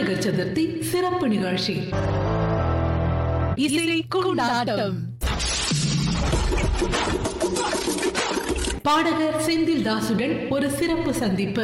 விநாயகர் சதுர்த்தி சிறப்பு நிகழ்ச்சி இசை கொண்டாட்டம் பாடகர் செந்தில் தாசுடன் ஒரு சிறப்பு சந்திப்பு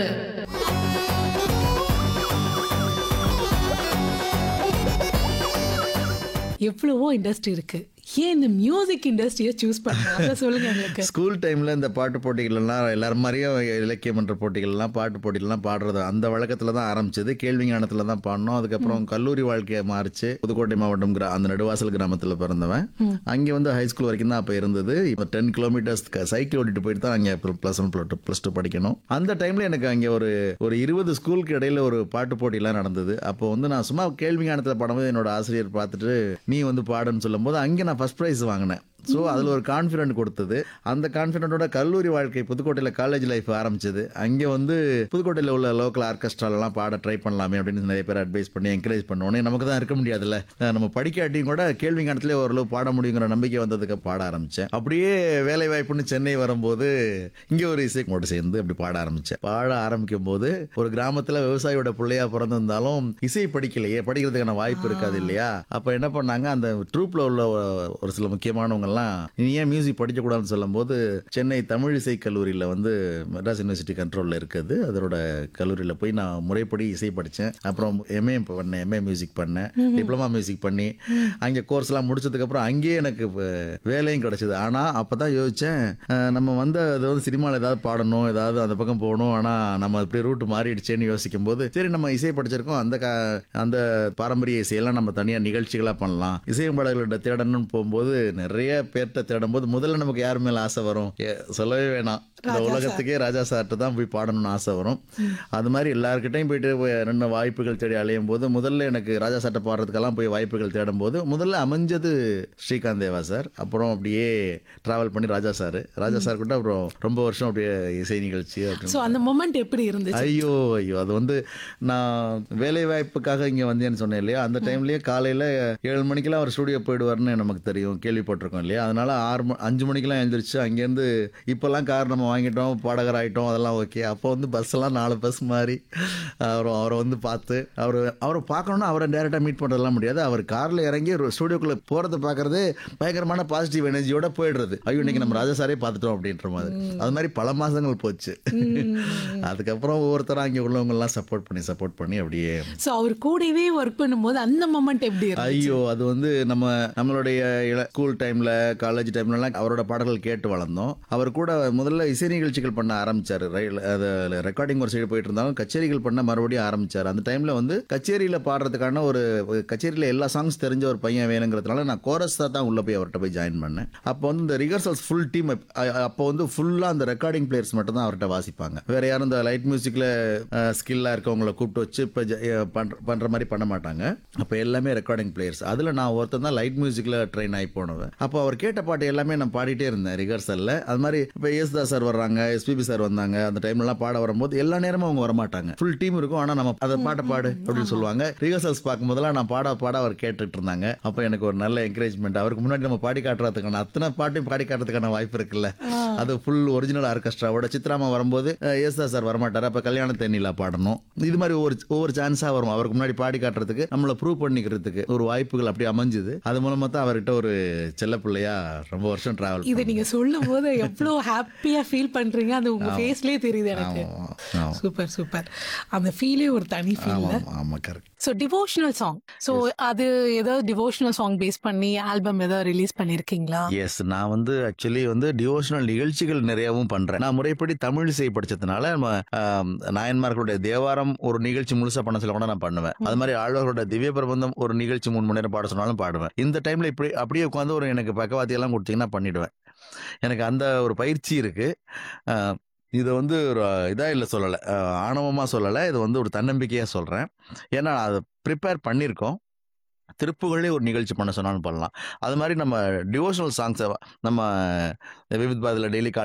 எவ்வளவோ இண்டஸ்ட்ரி இருக்கு ஏன் இந்த மியூசிக் இண்டஸ்ட்ரியை சூஸ் பண்ணாங்க சொல்லுங்க எங்களுக்கு ஸ்கூல் டைமில் இந்த பாட்டு போட்டிகள்லாம் எல்லாரும் மாதிரியும் இலக்கிய மன்ற போட்டிகள்லாம் பாட்டு போட்டிகள்லாம் பாடுறது அந்த வழக்கத்தில் தான் ஆரம்பிச்சது கேள்வி ஞானத்தில் தான் பாடினோம் அதுக்கப்புறம் கல்லூரி வாழ்க்கையை மாறிச்சு புதுக்கோட்டை மாவட்டம் கிரா அந்த நடுவாசல் கிராமத்தில் பிறந்தவன் அங்கே வந்து ஹை ஸ்கூல் வரைக்கும் தான் அப்போ இருந்தது இப்போ டென் கிலோமீட்டர்ஸ் சைக்கிள் ஓட்டிட்டு போயிட்டு தான் அங்கே ப்ளஸ் ஒன் ப்ளஸ் டூ படிக்கணும் அந்த டைமில் எனக்கு அங்கே ஒரு ஒரு இருபது ஸ்கூலுக்கு இடையில ஒரு பாட்டு போட்டிலாம் நடந்தது அப்போ வந்து நான் சும்மா கேள்வி ஞானத்தில் பாடும்போது என்னோட ஆசிரியர் பார்த்துட்டு நீ வந்து பாடுன்னு சொல்லும்போது அங்கே நான் ஃபர்ஸ்ட் ப்ரைஸ் வாங்கினேன் ஸோ அதில் ஒரு கான்ஃபிடென்ட் கொடுத்தது அந்த கான்ஃபிடென்ட்டோட கல்லூரி வாழ்க்கை புதுக்கோட்டையில் காலேஜ் லைஃப் ஆரம்பிச்சது அங்கே வந்து புதுக்கோட்டையில் உள்ள லோக்கல் ஆர்கெஸ்ட்ராலலாம் பாட ட்ரை பண்ணலாமே அப்படின்னு நிறைய பேர் அட்வைஸ் பண்ணி என்கரேஜ் பண்ணோன்னே நமக்கு தான் இருக்க முடியாதுல்ல அஹ் நம்ம படிக்காட்டியும் கூட கேள்வி காலத்திலே ஓரளவு பாட முடியுங்கிற நம்பிக்கை வந்ததுக்கு பாட ஆரம்பித்தேன் அப்படியே வேலை வாய்ப்புன்னு சென்னை வரும்போது இங்கே ஒரு இசை மோட்டு சேர்ந்து அப்படி பாட ஆரம்பித்தேன் பாட ஆரம்பிக்கும் போது ஒரு கிராமத்தில் விவசாயியோட பிள்ளையா பிறந்திருந்தாலும் இசை படிக்கலையே படிக்கிறதுக்கான வாய்ப்பு இருக்காது இல்லையா அப்போ என்ன பண்ணாங்க அந்த ட்ரூப்பில் உள்ள ஒரு சில முக்கியமானவங்கெல்லாம் நீ ஏன் மியூசிக் படிக்கக்கூடாதுன்னு சொல்லும்போது சென்னை தமிழ் இசை கல்லூரியில் வந்து மெட்ராஸ் யூனிவர்சிட்டி கண்ட்ரோலில் இருக்குது அதோட கல்லூரியில் போய் நான் முறைப்படி இசை படித்தேன் அப்புறம் எம்ஏ பண்ணேன் எம்ஏ மியூசிக் பண்ணேன் டிப்ளமா மியூசிக் பண்ணி அங்கே கோர்ஸ்லாம் முடிச்சதுக்கப்புறம் அங்கேயே எனக்கு அஹ், வேலையும் கிடச்சிது ஆனால் அப்போ தான் யோசித்தேன் நம்ம வந்து அது வந்து சினிமாவில் ஏதாவது பாடணும் ஏதாவது அந்த பக்கம் போகணும் ஆனால் நம்ம இப்படி ரூட் மாறிடுச்சேன்னு யோசிக்கும் போது சரி நம்ம இசை படிச்சிருக்கோம் அந்த கா அந்த பாரம்பரிய இசையெல்லாம் நம்ம தனியாக நிகழ்ச்சிகளாக பண்ணலாம் இசையம்பாளர்களோட தேடணும்னு போகும்போது நிறைய பேர்கிட்ட தேடும்போது முதல்ல நமக்கு யார் மேலே ஆசை வரும் ஏ- சொல்லவே வேணாம் இந்த உலகத்துக்கே ராஜா சார்கிட்ட தான் போய் பாடணும்னு ஆசை வரும் அது மாதிரி எல்லாருக்கிட்டையும் போயிட்டு போய் ரெண்டு வாய்ப்புகள் தேடி அலையும் போது முதல்ல எனக்கு ராஜா சார்ட்ட பாடுறதுக்கெல்லாம் போய் வாய்ப்புகள் தேடும் போது முதல்ல அமைஞ்சது ஸ்ரீகாந்த் தேவா சார் அப்புறம் அப்படியே டிராவல் பண்ணி ராஜா சார் ராஜா சார் கூட அப்புறம் ரொம்ப வருஷம் அப்படியே இசை நிகழ்ச்சி அப்படின்னு சோ அந்த மொமெண்ட் எப்படி இருந்துச்சு ஐயோ ஐயோ அது வந்து நான் வேலை வாய்ப்புக்காக இங்கே வந்தேன்னு சொன்னேன் இல்லையா அந்த டைம்லயே காலையில் ஏழு மணிக்கெல்லாம் அவர் ஸ்டூடியோ போயிடுவார்னு நமக்கு தெரியும் கேள்விப்பட்டிருக்கோம் இல்லையா அதனால ஆறு ம- அஞ்சு மணிக்கெல்லாம் எழுந்திரிச்சு அங்கேருந்து இப்போல்லாம் கார் நம்ம வாங்கிட்டோம் பாடகர் ஆகிட்டோம் அதெல்லாம் ஓகே அப்போ வந்து பஸ் எல்லாம் நாலு பஸ் மாறி அப்புறம் அவரை வந்து பார்த்து அவர் அவரை பார்க்கணுன்னா அவரை டேரெக்டாக மீட் பண்ணுறதுலாம் முடியாது அவர் காரில் இறங்கி ஒரு ஸ்டூடியோக்குள்ளே போகிறத பார்க்கறதே பயங்கரமான பாசிட்டிவ் எனர்ஜியோட போயிடுறது ஐயோ இன்னைக்கு நம்ம ராஜா சாரே பார்த்துட்டோம் அப்படின்ற மாதிரி அது மாதிரி பல மாதங்கள் போச்சு அதுக்கப்புறம் ஒவ்வொருத்தரும் அங்கே உள்ளவங்கெல்லாம் சப்போர்ட் பண்ணி சப்போர்ட் பண்ணி அப்படியே சோ அவர் கூடவே ஒர்க் பண்ணும்போது அந்த மொமெண்ட் எப்படி இருந்துச்சு ஐயோ அது வந்து நம்ம நம்மளுடைய இள- ஸ்கூல் டைம்ல காலேஜ் டைம்லலாம் அவரோட பாடல்கள் கேட்டு வளர்ந்தோம் அவர் கூட முதல்ல இசை நிகழ்ச்சிகள் பண்ண ஆரம்பிச்சாரு ரயில் அது ரெக்கார்டிங் ஒரு சைடு போயிட்டு இருந்தாலும் கச்சேரிகள் பண்ண மறுபடியும் ஆரம்பிச்சாரு அந்த டைம்ல வந்து கச்சேரியில பாடுறதுக்கான ஒரு ஒரு கச்சேரியில எல்லா சாங்ஸ் தெரிஞ்ச ஒரு பையன் வேணுங்கிறதுனால நான் கோரஸா தான் உள்ள போய் அவர்கிட்ட போய் ஜாயின் பண்ணேன் அப்போ வந்து இந்த ரிஹர்சல்ஸ் ஃபுல் டீம் அப்போ வந்து ஃபுல்லா அந்த ரெக்கார்டிங் பிளேயர்ஸ் மட்டும் தான் அவர்கிட்ட வாசிப்பாங்க வேற யாரும் இந்த லைட் மியூசிக்ல ஸ்கில்லா இருக்கவங்கள கூப்பிட்டு வச்சு இப்போ பண்ற பண்ற மாதிரி பண்ண மாட்டாங்க அப்போ எல்லாமே ரெக்கார்டிங் பிளேயர்ஸ் அதில் நான் ஒருத்தன் தான் லைட் மியூசிக்கில் ட்ரெயின் ஆகி போனவன் அப்போ அவர் கேட்ட பாட்டு எல்லாமே நான் பாடிட்டே இருந்தேன் ரிஹர்சலில் அது மாதிரி இப்போ யேசுதாஸ் சார் வர்றாங்க எஸ்பிபி சார் வந்தாங்க அந்த டைம்லலாம் பாட வரும்போது எல்லா நேரமும் அவங்க வரமாட்டாங்க ஃபுல் டீம் இருக்கும் ஆனால் நம்ம அதை பாட்டை பாடு அப்படின்னு சொல்லுவாங்க ரிஹர்சல்ஸ் பார்க்கும்போதெல்லாம் நான் பாட பாட அவர் கேட்டுட்டு இருந்தாங்க அப்போ எனக்கு ஒரு நல்ல என்கரேஜ்மெண்ட் அவருக்கு முன்னாடி நம்ம பாடி காட்டுறதுக்கான அத்தனை பாட்டையும் பாடி காட்டுறதுக்கான வாய்ப்பு இருக்குல்ல அது ஃபுல் ஒரிஜினல் ஆர்கெஸ்ட்ராவோட சித்ராமா வரும்போது அஹ், யேசுதாஸ் சார் வரமாட்டார் அப்போ கல்யாண தேனிலா பாடணும் இது மாதிரி ஒவ்வொரு ஒவ்வொரு சான்ஸாக வரும் அவருக்கு முன்னாடி பாடி காட்டுறதுக்கு நம்மளை ப்ரூவ் பண்ணிக்கிறதுக்கு ஒரு வாய்ப்புகள் அப்படி அமைஞ்சுது அது மூலமா தான் அவர்கிட்ட ஒரு செல்ல பிள்ளையா ரொம்ப வருஷம் டிராவல் இதை நீங்க சொல்லும் போது எவ்வளவு ஹாப்பியா ஃபீல் பண்றீங்க அது உங்க ஃபேஸ்லயே தெரியுது எனக்கு சூப்பர் சூப்பர் அந்த ஃபீலே ஒரு தனி ஃபீல் ஆமாம் ஆமாம் correct so devotional song so அது ஏதாவது டிவோஷனல் சாங் பேஸ் பண்ணி ஆல்பம் ஏதாவது ரிலீஸ் பண்ணிருக்கீங்களா எஸ் நான் வந்து ஆக்சுவலி வந்து டிவோஷனல் நிகழ்ச்சிகள் நிறையவும் பண்றேன் நான் முறைப்படி தமிழ் இசை படிச்சதுனால நம்ம ஆம், நாயன்மார்களுடைய தேவாரம் ஒரு நிகழ்ச்சி முழுசா பண்ண சொல்ல கூட நான் பண்ணுவேன் அது மாதிரி ஆழ்வார்களோட திவ்ய பிரபந்தம் ஒரு நிகழ்ச்சி மூணு மணி நேரம் பாட சொன்னாலும் பாடுவேன் இந்த டைம்ல இப்படி அப்படியே உட்காந்து ஒரு எனக்கு பக்கவாத்தி எல்லாம் கொடுத்தீங்கன்னா பண்ணிடுவேன் எனக்கு அந்த ஒரு பயிற்சி இருக்கு ஆஹ், இதை வந்து ஒரு இதா இல்லை சொல்லலை ஆணவமாக சொல்லலை இது வந்து ஒரு தன்னம்பிக்கையாக சொல்கிறேன் ஏன்னா அதை ப்ரிப்பேர் பண்ணியிருக்கோம் திருப்புகளே ஒரு நிகழ்ச்சி பண்ண சொன்னாலும் பண்ணலாம் அது மாதிரி நம்ம டிவோஷனல் சாங்ஸை நம்ம விவித் பாதில் டெய்லி